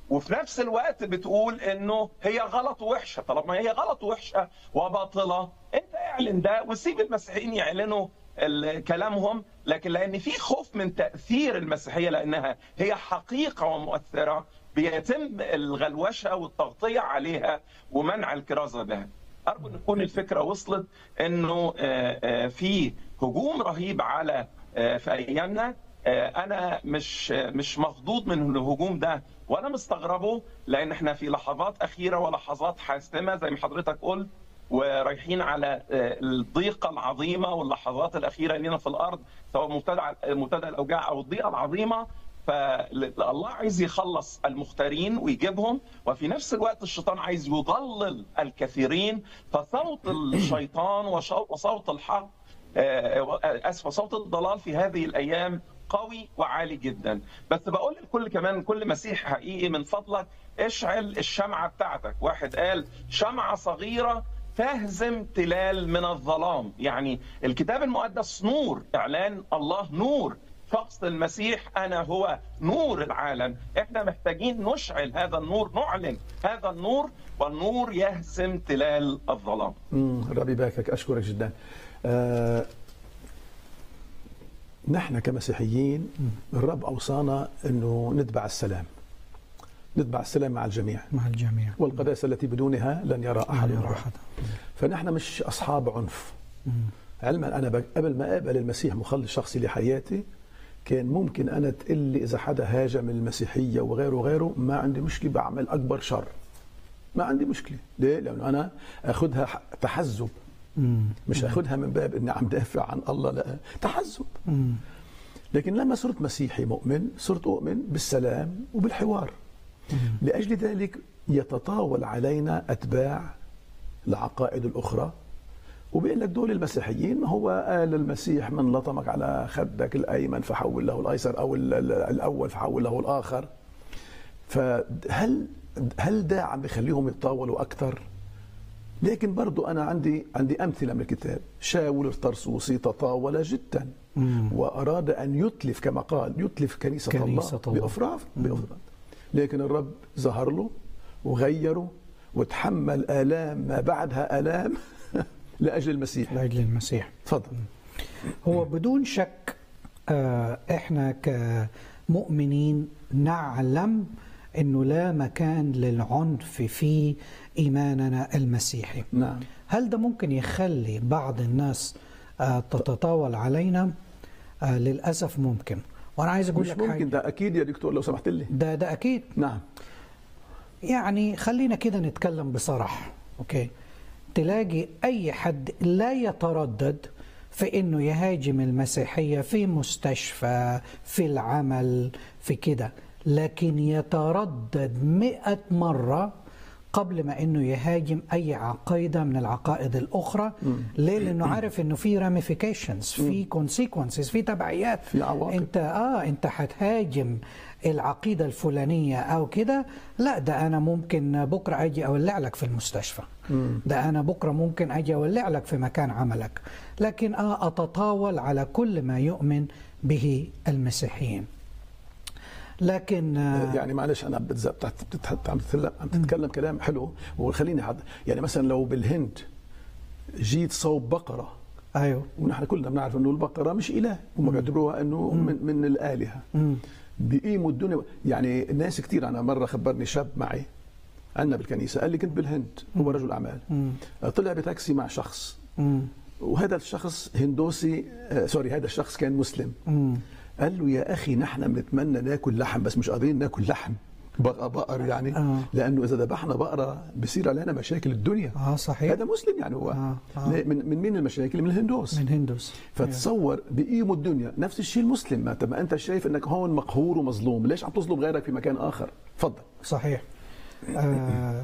وفي نفس الوقت بتقول انه هي غلط ووحشه طالما هي غلط ووحشه وباطله انت اعلن ده وسيب المسيحيين يعلنوا ال- كلامهم لكن لان في خوف من تاثير المسيحيه لانها هي حقيقه ومؤثره بيتم الغلوشه والتغطيه عليها ومنع الكرازه بها. ارجو ان تكون الفكره وصلت انه آه، آه، في هجوم رهيب على آه، في ايامنا آه، انا مش مش مخضوض من الهجوم ده ولا مستغربه لان احنا في لحظات اخيره ولحظات حاسمه زي ما حضرتك قلت ورايحين على آه، الضيقه العظيمه واللحظات الاخيره لنا في الارض سواء مبتدا مبتدا الاوجاع او الضيقه العظيمه فالله عايز يخلص المختارين ويجيبهم وفي نفس الوقت الشيطان عايز يضلل الكثيرين فصوت الشيطان وشو- وصوت الحق آه، اسف صوت الضلال في هذه الايام قوي وعالي جدا بس بقول للكل كمان كل مسيح حقيقي من فضلك اشعل الشمعه بتاعتك واحد قال شمعه صغيره تهزم تلال من الظلام يعني الكتاب المقدس نور اعلان الله نور شخص المسيح انا هو نور العالم احنا محتاجين نشعل هذا النور نعلن هذا النور والنور يهزم تلال الظلام مم، ربي يباركك اشكرك جدا آه نحن كمسيحيين الرب اوصانا انه نتبع السلام نتبع السلام مع الجميع مع الجميع والقداسه التي بدونها لن يرى احد لا يرى الله. أحد. فنحن مش اصحاب عنف علما انا ب- قبل ما اقبل المسيح مخلص شخصي لحياتي كان ممكن انا تقول لي اذا حدا هاجم المسيحيه وغيره وغيره ما عندي مشكله بعمل اكبر شر ما عندي مشكله ليه لانه انا اخذها ح- تحزب مم. مش اخذها من باب اني عم دافع عن الله لا تحزب مم. لكن لما صرت مسيحي مؤمن صرت اؤمن بالسلام وبالحوار لاجل ذلك يتطاول علينا اتباع العقائد الاخرى وبيقول لك دول المسيحيين ما هو قال المسيح من لطمك على خدك الايمن فحول له الايسر او ال- ال- الاول فحول له الاخر فهل هل ده عم بيخليهم يتطاولوا اكثر؟ لكن برضو انا عندي عندي امثله من الكتاب شاول الطرسوسي تطاول جدا مم. واراد ان يتلف كما قال يتلف كنيسه, كنيسة الله, الله. بافراط بافراط لكن الرب ظهر له وغيره وتحمل الام ما بعدها الام لاجل المسيح لاجل المسيح تفضل هو بدون شك آه، احنا كمؤمنين نعلم انه لا مكان للعنف في ايماننا المسيحي نعم هل ده ممكن يخلي بعض الناس آه، تتطاول علينا آه، للاسف ممكن وانا عايز اقول مش لك ممكن حاجه ده اكيد يا دكتور لو سمحت لي ده ده اكيد نعم يعني خلينا كده نتكلم بصراحة أوكي تلاقي أي حد لا يتردد في إنه يهاجم المسيحية في مستشفى في العمل في كده لكن يتردد مئة مرة قبل ما انه يهاجم اي عقيده من العقائد الاخرى ليه لانه عارف انه في راميفيكيشنز في كونسيكونسز في تبعيات في عواقب. انت اه انت هتهاجم العقيده الفلانيه او كده لا ده انا ممكن بكره اجي اولع لك في المستشفى ده انا بكره ممكن اجي اولع لك في مكان عملك لكن اه اتطاول على كل ما يؤمن به المسيحيين لكن آه يعني معلش انا بتز- بتاعت- بتت- عم تتكلم عم تتكلم كلام حلو وخليني حد يعني مثلا لو بالهند جيت صوب بقره ايوه ونحن كلنا بنعرف انه البقره مش اله هم بيعتبروها انه من, من الالهه بيقيموا الدنيا يعني ناس كثير انا مره خبرني شاب معي عندنا بالكنيسه قال لي كنت بالهند هو رجل اعمال طلع بتاكسي مع شخص مم. وهذا الشخص هندوسي آه سوري هذا الشخص كان مسلم مم. قال له يا اخي نحن بنتمنى ناكل لحم بس مش قادرين ناكل لحم بقى بقر يعني آه. لانه اذا ذبحنا بقره بصير علينا مشاكل الدنيا اه صحيح هذا مسلم يعني هو آه، آه. من من مين المشاكل من الهندوس من هندوس فتصور بقيموا الدنيا نفس الشيء المسلم ما طب ما انت شايف انك هون مقهور ومظلوم ليش عم تظلم غيرك في مكان اخر تفضل صحيح آه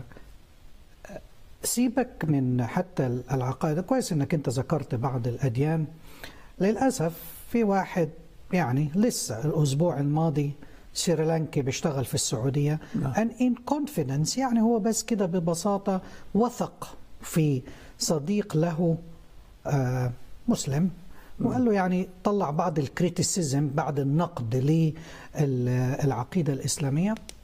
سيبك من حتى العقائد كويس انك انت ذكرت بعض الاديان للاسف في واحد يعني لسه الاسبوع الماضي سريلانكي بيشتغل في السعوديه نعم. ان ان كونفيدنس يعني هو بس كده ببساطه وثق في صديق له آه مسلم وقال له يعني طلع بعض الكريتيسيزم بعد النقد للعقيده الاسلاميه